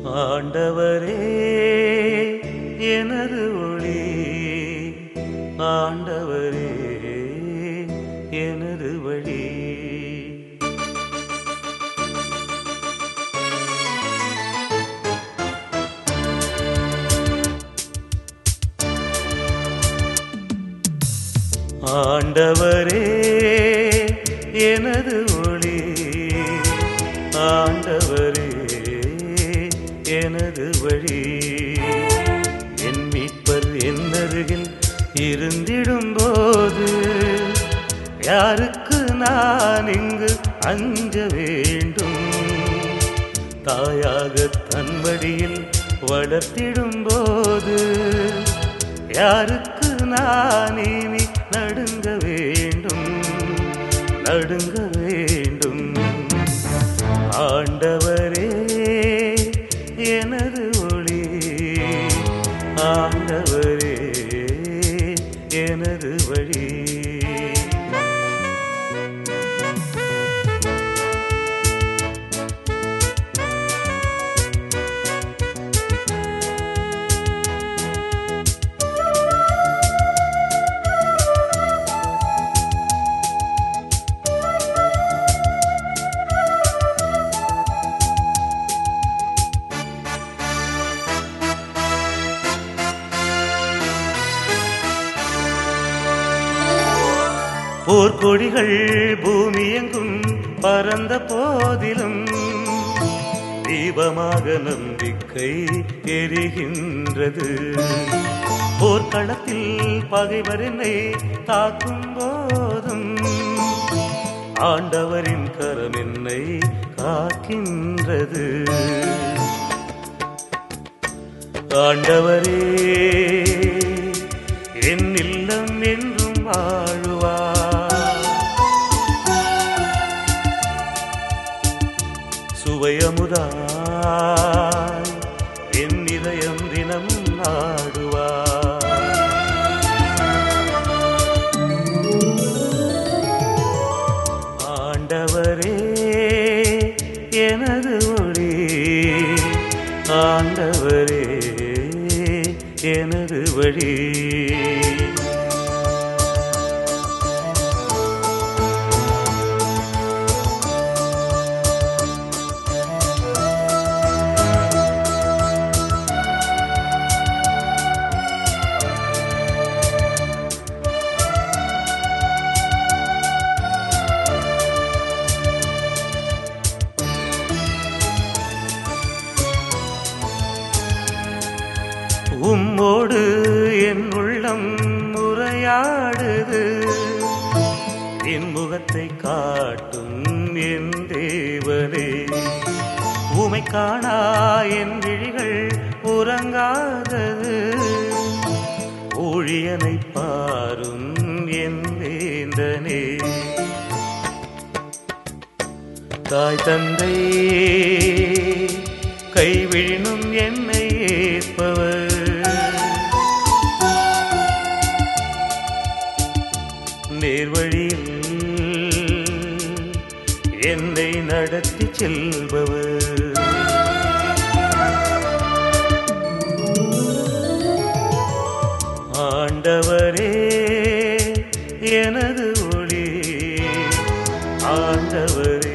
ஆண்டவரே எனது ஒளி ஆண்டவரே எனது வழி ஆண்டவரே எனது ஒளி ஆண்டவரே எனது வழி என் மீட்பர் என்னருகில் இருந்திடும் போது யாருக்கு நான் இங்கு அஞ்ச வேண்டும் தாயாக தன்வடியில் வளர்த்திடும் போது யாருக்கு நான் இனி நடுங்க வேண்டும் நடுங்க வேண்டும் ஆண்டவரே எனது ஒளி ஆண்டவரே எனது வழி போர்க்கொடிகள் பூமியெங்கும் பறந்த போதிலும் தீபமாக நம்பிக்கை எரிகின்றது போர்க்களத்தில் பகைவர் என்னை தாக்கும் போதும் ஆண்டவரின் கரம் என்னை காக்கின்றது ஆண்டவரே என் இல்லம் என்றும் வாழுவார் சுவையமுதாய் என் இதயம் தினம் நாடுவார் ஆண்டவரே எனது ஒளி ஆண்டவரே எனது வழி உம்மோடு என் உள்ளம் முறையாடுது என் முகத்தை காட்டும் என் தேவனே உமை காணா என் விழிகள் உறங்காதது ஊழியனை பாரும் என் வேந்தனே தாய் தந்தை கைவிழினும் என்னை ஏற்பவர் நேர்வழியில் என்னை நடத்தி செல்பவர் ஆண்டவரே எனது ஒளி ஆண்டவரே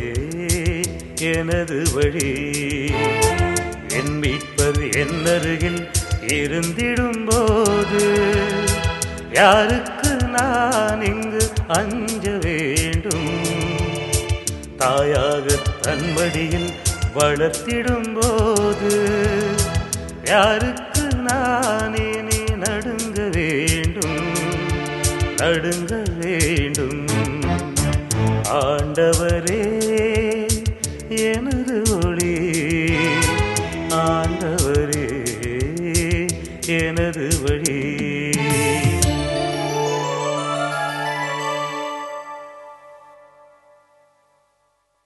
எனது வழி என் மீட்பர் என்னருகில் இருந்திடும் போது யாருக்கு நான் இங்கு அஞ்ச வேண்டும் தாயாக தன்மடியில் வளர்த்திடும் போது யாருக்கு நான் இனி நடுங்க வேண்டும் நடுங்க வேண்டும் ஆண்டவரே எனது ஒளி ஆண்டவரே எனது வழி